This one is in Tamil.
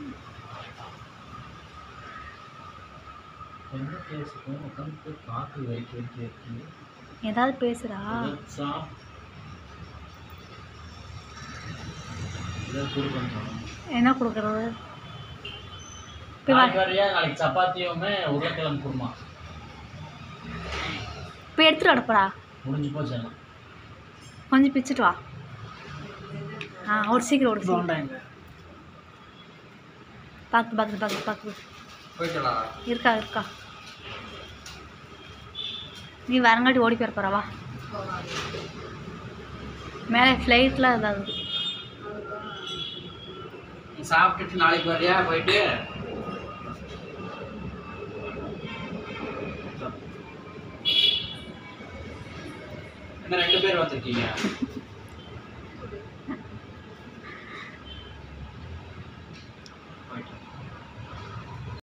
என்ன பேசுறோம் உட்காந்து காற்று வெறிக்க வெறிக்க இருக்கு ஏதாவது பேசுடா சாப் இதை கொடு கொஞ்சம் என்ன கொடுக்குறது போய் வா நாளைக்கு வரையா நாளைக்கு சப்பாத்தியுமே உருளைக்கிழங்கு குருமா போய் எடுத்துட்டு அடப்படா முடிஞ்சு போச்சு எல்லாம் கொஞ்சம் பிச்சுட்டு வா ஆ ஒரு சீக்கிரம் ஒரு சீக்கிரம் எங்க பார்த்து பார்த்து பார்த்து பார்த்து போயிட்டலா இருக்கா இருக்கா நீ வரங்காட்டி ஓடி போயிருப்பா வா மேலே ஃப்ளைட்டில் ஏதாவது நீ சாப்பிட்டுட்டு நாளைக்கு வரியா போயிட்டு என்ன ரெண்டு பேர் வந்திருக்கீங்க போயிட்டு